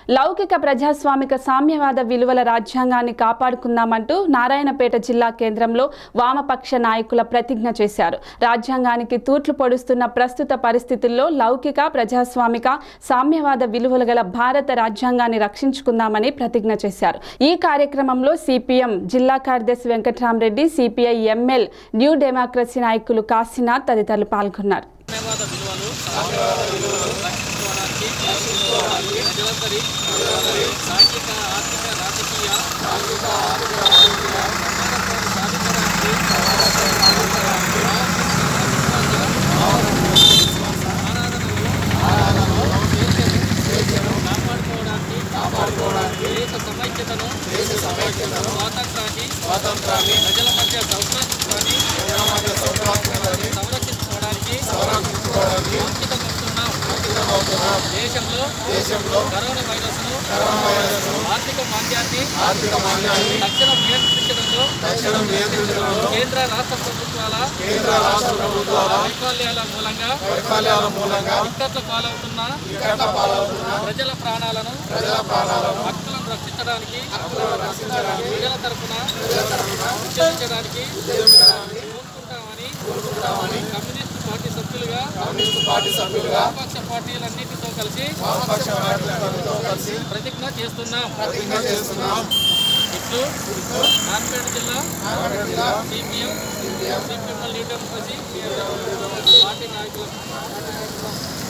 లౌకిక ప్రజాస్వామిక సామ్యవాద విలువల రాజ్యాంగాన్ని కాపాడుకుందామంటూ నారాయణపేట జిల్లా కేంద్రంలో వామపక్ష నాయకుల ప్రతిజ్ఞ చేశారు రాజ్యాంగానికి తూట్లు పొడుస్తున్న ప్రస్తుత పరిస్థితుల్లో లౌకిక ప్రజాస్వామిక సామ్యవాద విలువలు గల భారత రాజ్యాంగాన్ని రక్షించుకుందామని ప్రతిజ్ఞ చేశారు ఈ కార్యక్రమంలో సిపిఎం జిల్లా కార్యదర్శి Venkatrama Reddy CPI ML new democracy నాయకులు కాశీనాథ్ తదితరులు పాల్గొన్నారు సామ్యవాద విలువలు రక్షించుకోవడానికి ప్రజలందరి సాంఘిక ఆర్థిక రాజకీయ కాపాడుకోవడానికి దేశ సమైక్యతను స్వాతంత్రాన్ని స్వాతంత్రాన్ని ప్రజల మధ్య సౌభ్రాత్మకాన్ని సంరక్షించుకోవడానికి అంకితమవుతున్నాం. దేశంలో దేశంలో కరోనా వైరస్ ఆర్థిక మాంద్యాన్ని ఆర్థిక మాంద్యాన్ని తక్షణం నియంత్రించడంలో తక్షణం నియంత్రించడంలో కేంద్ర రాష్ట్ర ప్రభుత్వాల కేంద్ర రాష్ట్ర ప్రభుత్వాల వైఫల్యాల మూలంగా వైఫల్యాల మూలంగా ఇక్కట్ల పాలవుతున్న ఇక్కట్ల పాలవుతున్న ప్రజల ప్రాణాలను ప్రజల ప్రాణాలను హక్కులను రక్షించడానికి హక్కులను రక్షించడానికి ప్రజల తరపున ప్రజల తరపున ఉద్యమించడానికి కోరుకుంటామని కోరుకుంటామని కమ్యూనిస్ట్ పార్టీ సభ్యులుగా కమ్యూనిస్ట్ పార్టీ సభ్యులుగా వామపక్ష పార్టీలన్నిటితో కలిసి వామపక్ష పార్టీలన్నిటితో కలిసి ప్రతిజ్ఞ చేస్తున్నాం ప్రతిజ్ఞ చేస్తున్నాం ఇట్లు నారాయణపేట జిల్లా జిల్లా సిపిఎం సిపిఎం లీడర్ పార్టీ నాయకులకు